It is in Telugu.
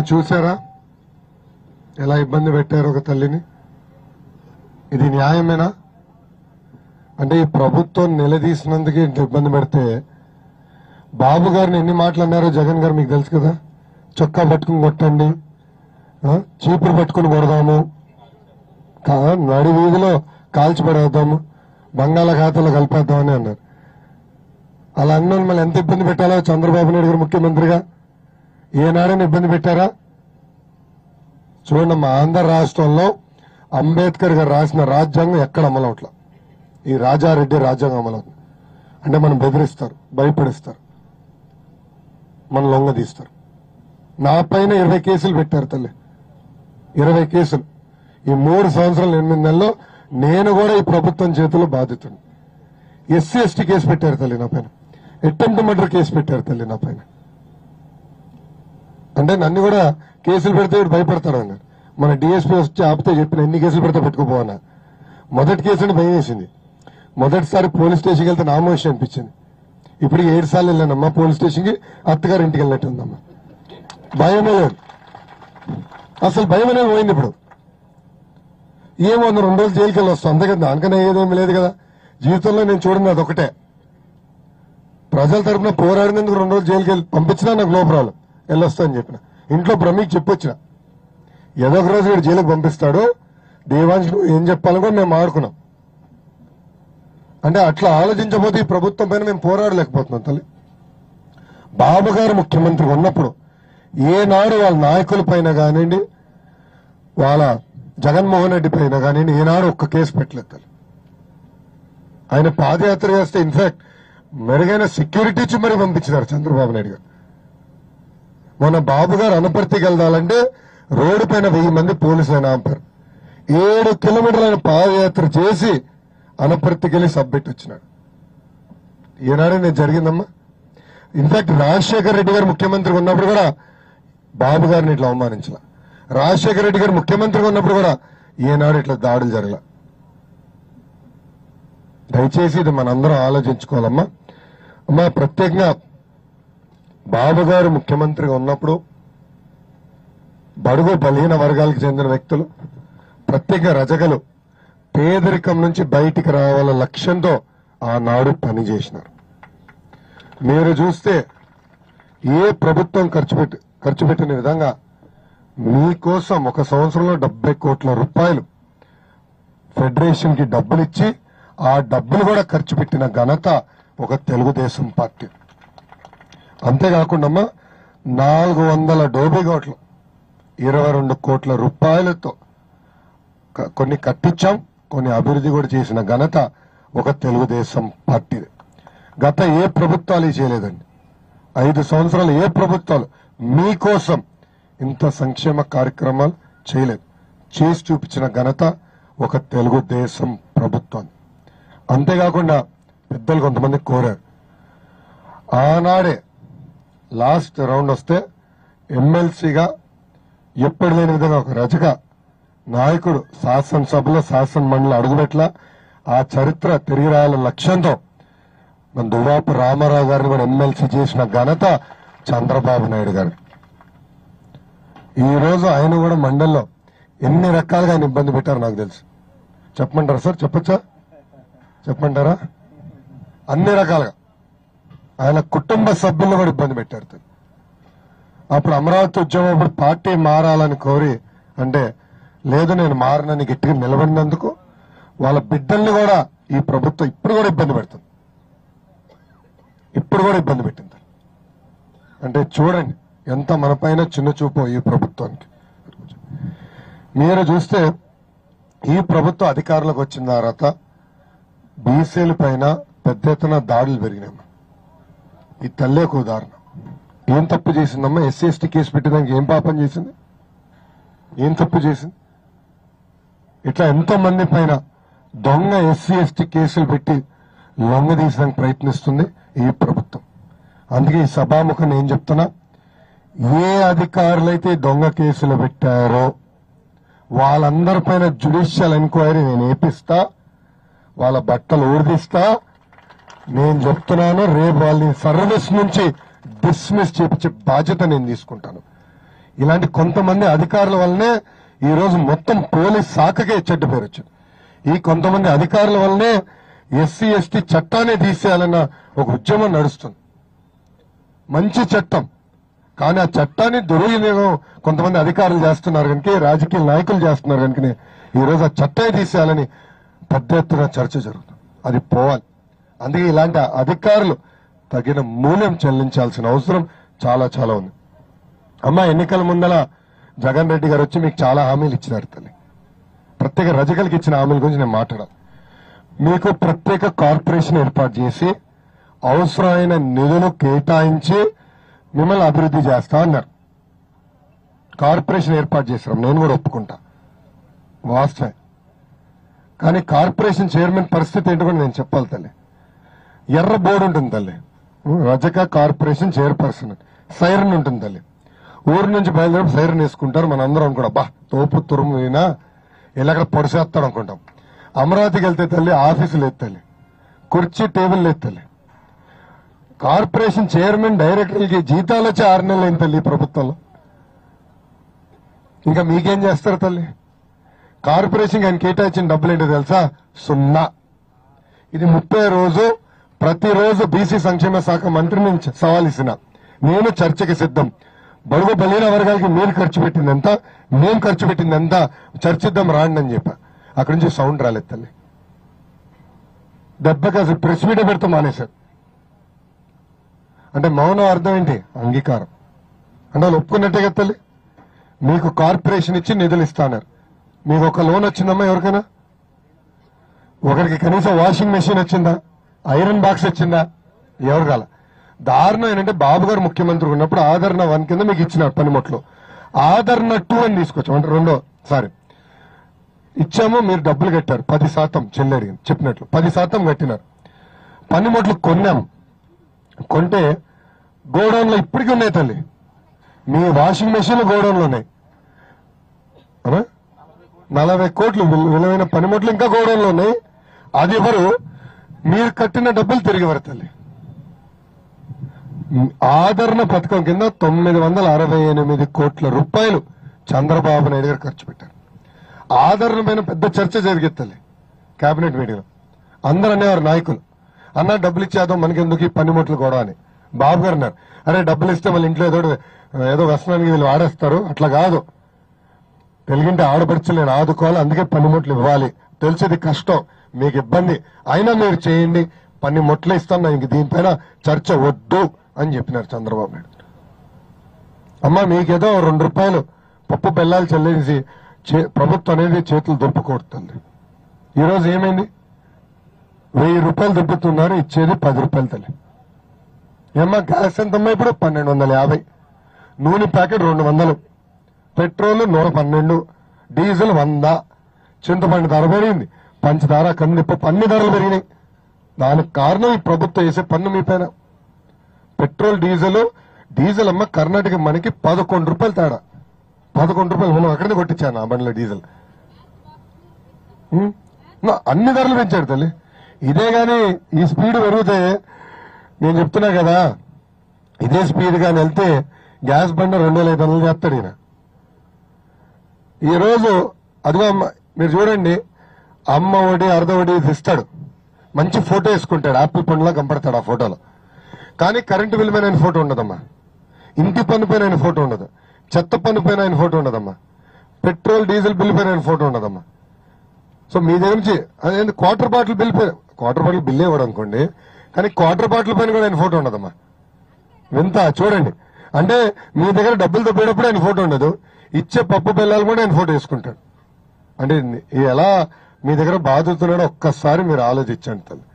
చూసారా ఎలా ఇబ్బంది పెట్టారు ఒక తల్లిని ఇది న్యాయమేనా అంటే ఈ ప్రభుత్వం నిలదీసినందుకు ఇంత ఇబ్బంది పెడితే బాబు గారిని ఎన్ని మాటలు అన్నారో జగన్ గారు మీకు తెలుసు కదా చొక్కా పట్టుకుని కొట్టండి ఆ, చీపురు పట్టుకుని కొడదాము కా- నడి వీధిలో కాల్చి పడేద్దాము బంగాళాఖాతంలో కలిపేద్దామని అన్నారు అలా అన్న మళ్ళీ ఎంత ఇబ్బంది పెట్టాలో చంద్రబాబు నాయుడు గారు ముఖ్యమంత్రిగా ఏనాడైనా ఇబ్బంది పెట్టారా చూడండి మా ఆంధ్ర రాష్ట్రంలో అంబేద్కర్ గారు రాసిన రాజ్యాంగం ఎక్కడ అమలు అవట్లా ఈ రాజారెడ్డి రాజ్యాంగం అమలు అవుతుంది అంటే మనం బెదిరిస్తారు భయపడిస్తారు మన లొంగ తీస్తారు నా పైన ఇరవై కేసులు పెట్టారు తల్లి ఇరవై కేసులు ఈ మూడు సంవత్సరాలు ఎనిమిది నెలల్లో నేను కూడా ఈ ప్రభుత్వం చేతిలో బాధితుడు ఎస్సీ ఎస్టీ కేసు పెట్టారు తల్లి నా పైన అటెంప్ట్ మర్డర్ కేసు పెట్టారు తల్లి నా పైన అంటే నన్ను కూడా కేసులు పెడితే వీడు భయపడతాడు అన్నారు మన డిఎస్పీ వచ్చి ఆపితే చెప్పిన ఎన్ని కేసులు పెడితే పెట్టుకోపోవన్నా మొదటి కేసు అంటే భయం వేసింది మొదటిసారి పోలీస్ స్టేషన్కి వెళ్తే నామోషి అనిపించింది ఇప్పుడు ఏడు సార్లు వెళ్ళానమ్మా పోలీస్ స్టేషన్కి అత్తగారి ఇంటికి వెళ్ళినట్టు ఉందమ్మా భయమే లేదు అసలు భయం అనేది పోయింది ఇప్పుడు ఏమో రెండు రోజులు జైలుకి వెళ్ళి వస్తాం అంతే కదా దానికన్నా ఏదేమి లేదు కదా జీవితంలో నేను చూడండి అది ఒకటే ప్రజల తరపున పోరాడినందుకు రెండు రోజులు జైలుకి వెళ్ళి పంపించినా నాకు లోపరాలు వెళ్ళొస్తా అని చెప్పిన ఇంట్లో బ్రహ్మికి చెప్పొచ్చిన ఏదో ఒక రోజు వీడు జైలుకి పంపిస్తాడు దేవాంశ్ నువ్వు ఏం చెప్పాలని కూడా మేము ఆడుకున్నాం అంటే అట్లా ఆలోచించబోతే ఈ ప్రభుత్వం పైన మేము పోరాడలేకపోతున్నాం తల్లి బాబు గారు ముఖ్యమంత్రి ఉన్నప్పుడు ఏనాడు వాళ్ళ నాయకుల పైన కానివ్వండి వాళ్ళ జగన్మోహన్ రెడ్డి పైన కానివ్వండి ఏనాడు ఒక్క కేసు పెట్టలేదు తల్లి ఆయన పాదయాత్ర చేస్తే ఇన్ఫాక్ట్ మెరుగైన సెక్యూరిటీ ఇచ్చి మరీ పంపించినారు చంద్రబాబు నాయుడు గారు మొన్న బాబు గారు అనపర్తికి వెళ్దాలంటే రోడ్డు పైన వెయ్యి మంది పోలీసులు ఆయన ఆపారు ఏడు కిలోమీటర్ల ఆయన పాదయాత్ర చేసి అనపర్తికి వెళ్ళి సబ్మిట్ వచ్చినాడు ఈనాడే నేను జరిగిందమ్మా ఇన్ఫాక్ట్ రాజశేఖర్ రెడ్డి గారు ముఖ్యమంత్రిగా ఉన్నప్పుడు కూడా బాబు గారిని ఇట్లా అవమానించాల రాజశేఖర రెడ్డి గారు ముఖ్యమంత్రిగా ఉన్నప్పుడు కూడా ఏనాడు ఇట్లా దాడులు జరగల దయచేసి ఇది మనందరం ఆలోచించుకోవాలమ్మా అమ్మా ప్రత్యేకంగా బాబు గారు ముఖ్యమంత్రిగా ఉన్నప్పుడు బడుగు బలహీన వర్గాలకు చెందిన వ్యక్తులు ప్రత్యేక రజగలు పేదరికం నుంచి బయటికి రావాల లక్ష్యంతో ఆనాడు పనిచేసినారు మీరు చూస్తే ఏ ప్రభుత్వం ఖర్చు పెట్టి ఖర్చు పెట్టిన విధంగా మీకోసం ఒక సంవత్సరంలో డెబ్బై కోట్ల రూపాయలు ఫెడరేషన్ కి డబ్బులు ఇచ్చి ఆ డబ్బులు కూడా ఖర్చు పెట్టిన ఘనత ఒక తెలుగుదేశం పార్టీ అంతేకాకుండా అమ్మా, నాలుగు వందల డోబిగోట్లు ఇరవై రెండు కోట్ల రూపాయలతో క- కొన్ని కట్టించాం కొన్ని అభివృద్ధి కూడా చేసిన ఘనత ఒక తెలుగుదేశం పార్టీది గత ఏ ప్రభుత్వాలు ఇది చేయలేదండి ఐదు సంవత్సరాలు ఏ ప్రభుత్వాలు మీకోసం ఇంత సంక్షేమ కార్యక్రమాలు చేయలేదు చేసి చూపించిన ఘనత ఒక తెలుగుదేశం ప్రభుత్వం అంతేకాకుండా పెద్దలు కొంతమంది కోరారు ఆనాడే లాస్ట్ రౌండ్ వస్తే ఎమ్మెల్సీగా ఎప్పుడు లేని విధంగా ఒక రజక నాయకుడు శాసనసభలో శాసన మండలి అడుగుపెట్ల ఆ చరిత్ర తిరిగి రాయాలన్న లక్ష్యంతో మన దువ్వాపు రామారావు గారిని కూడా ఎమ్మెల్సీ చేసిన ఘనత చంద్రబాబు నాయుడు గారు ఈ రోజు ఆయన కూడా మండలిలో ఎన్ని రకాలుగా ఆయన ఇబ్బంది పెట్టారో నాకు తెలుసు చెప్పమంటారా సార్ చెప్పచ్చా చెప్పమంటారా అన్ని రకాలుగా ఆయన కుటుంబ సభ్యులను కూడా ఇబ్బంది పెట్టారు తను. అప్పుడు అమరావతి ఉద్యమం అప్పుడు పార్టీ మారాలని కోరి అంటే లేదు నేను మారనని గట్టిగా నిలబడినందుకు వాళ్ళ బిడ్డల్ని కూడా ఈ ప్రభుత్వం ఇప్పుడు కూడా ఇబ్బంది పెడుతుంది ఇప్పుడు కూడా ఇబ్బంది పెట్టింది అంటే చూడండి ఎంత మన పైన చిన్న చూపు ఈ ప్రభుత్వానికి మీరు చూస్తే ఈ ప్రభుత్వం అధికారంలోకి వచ్చిన తర్వాత బీసీల పైన పెద్ద ఎత్తున దాడులు పెరిగినాయి ఈ తల్లే ఒక ఉదాహరణ ఏం తప్పు చేసిందమ్మా ఎస్సీ ఎస్టీ కేసు పెట్టడానికి ఏం పాపం చేసింది ఏం తప్పు చేసింది ఇట్లా ఎంతో మంది పైన దొంగ ఎస్సీ ఎస్టీ కేసులు పెట్టి లొంగ తీసడానికి ప్రయత్నిస్తుంది ఈ ప్రభుత్వం అందుకే ఈ సభాముఖం ఏం చెప్తున్నా ఏ అధికారులైతే దొంగ కేసులు పెట్టారో వాళ్ళందరిపైన జుడిషియల్ ఎంక్వైరీ నేను ఏపిస్తా వాళ్ళ బట్టలు ఊడిదిస్తా నేను చెప్తున్నాను రేపు వాళ్ళని సర్వీస్ నుంచి డిస్మిస్ చేపించే బాధ్యత నేను తీసుకుంటాను ఇలాంటి కొంతమంది అధికారుల వల్లనే ఈ రోజు మొత్తం పోలీస్ శాఖకే చెడ్డ పేరు వచ్చింది ఈ కొంతమంది అధికారుల వల్లనే ఎస్సీ ఎస్టీ చట్టాన్ని తీసేయాలన్న ఒక ఉద్యమం నడుస్తుంది మంచి చట్టం కానీ ఆ చట్టాన్ని దుర్వినియోగం కొంతమంది అధికారులు చేస్తున్నారు కనుక రాజకీయ నాయకులు చేస్తున్నారు కనుక ఈ రోజు ఆ చట్టాన్ని తీసేయాలని పెద్ద ఎత్తున చర్చ జరుగుతుంది అది పోవాలి అందుకే ఇలాంటి అధికారులు తగిన మూల్యం చెల్లించాల్సిన అవసరం చాలా చాలా ఉంది అమ్మ ఎన్నికల ముందల జగన్ రెడ్డి గారు వచ్చి మీకు చాలా హామీలు ఇచ్చినారు తల్లి ప్రత్యేక రజకలకి ఇచ్చిన హామీల గురించి నేను మాట్లాడాలి మీకు ప్రత్యేక కార్పొరేషన్ ఏర్పాటు చేసి అవసరమైన నిధులు కేటాయించి మిమ్మల్ని అభివృద్ధి చేస్తా అన్నారు కార్పొరేషన్ ఏర్పాటు చేశారు నేను కూడా ఒప్పుకుంటా వాస్తవే కానీ కార్పొరేషన్ చైర్మన్ పరిస్థితి ఏంటో కూడా నేను చెప్పాలి తల్లి ఎర్ర బోర్డు ఉంటుంది తల్లి రజక కార్పొరేషన్ చైర్పర్సన్ సైరన్ ఉంటుంది తల్లి ఊరు నుంచి బయలుదేరి సైరన్ వేసుకుంటారు మన అందరం అనుకుంటాం బా తోపు తురుము అయినా ఇలాగ పొడిసేస్తాడు అనుకుంటాం అమరావతికి వెళ్తే తల్లి ఆఫీసులు లేదు తల్లి కుర్చీ టేబుల్ లేదు తల్లి కార్పొరేషన్ చైర్మన్ డైరెక్టర్లకి జీతాలు వచ్చి ఆరు నెలలు అయింది తల్లి ఈ ప్రభుత్వంలో ఇంకా మీకేం చేస్తారు తల్లి కార్పొరేషన్ ఆయన కేటాయించిన డబ్బులు ఏంటో తెలుసా సున్నా ఇది ముప్పై రోజు ప్రతిరోజు బీసీ సంక్షేమ శాఖ మంత్రి నుంచి సవాల్ ఇసిన నేను చర్చకి సిద్ధం బడుగు బలీన వర్గాలకి మీరు ఖర్చు పెట్టింది ఎంత మేము ఖర్చు పెట్టింది ఎంత చర్చిద్దాం రాండి అని చెప్పా అక్కడి నుంచి సౌండ్ రాలేదు తల్లి దెబ్బకి అసలు ప్రెస్ మీట్ పెడితే మానేశారు అంటే మౌనం అర్థం ఏంటి అంగీకారం అంటే వాళ్ళు ఒప్పుకున్నట్టే కదా తల్లి మీకు కార్పొరేషన్ ఇచ్చి నిధులు ఇస్తాన్నారు మీకు ఒక లోన్ వచ్చిందమ్మా ఎవరికైనా ఒకరికి కనీసం వాషింగ్ మెషిన్ వచ్చిందా ఐరన్ బాక్స్ వచ్చిందా ఎవరు కాల దారుణం ఏంటంటే బాబు గారు ముఖ్యమంత్రి ఉన్నప్పుడు ఆదరణ వన్ కింద మీకు ఇచ్చినారు పనిముట్లు ఆదరణ టూ అని తీసుకొచ్చాం అంటే రెండో సారీ ఇచ్చాము మీరు డబ్బులు కట్టారు పది శాతం చెల్లి అడిగింది చెప్పినట్లు పది శాతం కట్టినారు పనిముట్లు కొన్నాం కొంటే గోడౌన్లో ఇప్పటికీ ఉన్నాయి తల్లి మీ వాషింగ్ మెషిన్ గోడౌన్లో ఉన్నాయి అవునా? నలభై కోట్లు విలు- విలువైన పనిముట్లు ఇంకా గోడౌన్లో ఉన్నాయి అది ఎవరు మీరు కట్టిన డబ్బులు తిరిగి ఇవ్వరు తల్లి ఆదరణ పథకం కింద తొమ్మిది వందల అరవై ఎనిమిది కోట్ల రూపాయలు చంద్రబాబు నాయుడు గారు ఖర్చు పెట్టారు ఆదరణ పైన పెద్ద చర్చ జరిగేది తల్లి కేబినెట్ మీటింగ్ అందరూ అనేవారు నాయకులు అన్న డబ్బులు ఇచ్చేద్దాం మనకెందుకు ఈ పనిముట్లు కూడా అని బాబు గారు అన్నారు అరే డబ్బులు ఇస్తే మళ్ళీ ఇంట్లో ఏదో ఏదో వ్యసనానికి వీళ్ళు వాడేస్తారు అట్లా కాదు తెలుగింటి ఆడపడుచులు నేను ఆదుకోవాలి అందుకే పనిముట్లు ఇవ్వాలి తెలిసేది కష్టం మీకు ఇబ్బంది అయినా మీరు చేయండి పని ముట్లు ఇస్తాను ఇంక దీనిపైన చర్చ వద్దు అని చెప్పినారు చంద్రబాబు నాయుడు అమ్మ మీకేదో రెండు రూపాయలు పప్పు బెల్లాలు చెల్లించి చే- ప్రభుత్వం అనేది చేతులు దుప్పుకొడుతుంది ఈరోజు ఏమైంది వెయ్యి రూపాయలు దుబ్బుతున్నారు ఇచ్చేది పది రూపాయలు తల్లి ఏమ్మా గ్యాస్ ఎంతమ్మా ఇప్పుడు పన్నెండు వందల యాభై నూనె ప్యాకెట్ రెండు వందలు పెట్రోల్ నూట పన్నెండు డీజిల్ వంద చింతపండు ధర పెరిగింది పంచదార కందిపప్పు అన్ని ధరలు పెరిగినాయి దానికి కారణం ఈ ప్రభుత్వం వేసే పన్ను మీ పైన పెట్రోల్ డీజిల్ డీజిల్ అమ్మ కర్ణాటక మనకి పదకొండు రూపాయలు తేడా పదకొండు రూపాయలు మనం అక్కడే కొట్టించాను ఆ బండిలో డీజిల్ ఉం? నా అన్ని ధరలు పెంచాడు తల్లి ఇదే గాని ఈ స్పీడ్ పెరిగితే నేను చెప్తున్నా కదా ఇదే స్పీడ్ గాని వెళ్తే గ్యాస్ బండ రెండు వేల ఐదు వందలు చేస్తాడు ఈయన ఈ రోజు అదిగో అమ్మ మీరు చూడండి అమ్మ ఒకటి అర్ధ ఒకటి ఇది ఇస్తాడు మంచి ఫోటో వేసుకుంటాడు యాపిల్ పండులో కనపడతాడు ఆ ఫోటోలో కానీ కరెంటు బిల్ పైన ఆయన ఫోటో ఉండదమ్మా ఇంటి పన్ను పైన ఆయన ఫోటో ఉండదు చెత్త పన్ను పైన ఆయన ఫోటో ఉండదమ్మా పెట్రోల్ డీజిల్ బిల్ పైన ఆయన ఫోటో ఉండదమ్మా సో మీ దగ్గర నుంచి అదేంటి క్వార్టర్ బాటిల్ బిల్ పైన క్వార్టర్ బాటిల్ బిల్ ఇవ్వడం అనుకోండి కానీ క్వార్టర్ బాటిల్ పైన కూడా ఆయన ఫోటో ఉండదమ్మా వింత చూడండి అంటే మీ దగ్గర డబ్బులు తప్పేటప్పుడు ఆయన ఫోటో ఉండదు ఇచ్చే పప్పు బెల్లాలు కూడా ఆయన ఫోటో వేసుకుంటాడు అంటే ఇది ఎలా మీ దగ్గర బాధతున్నాడో ఒక్కసారి మీరు ఆలోచించండి తల్లి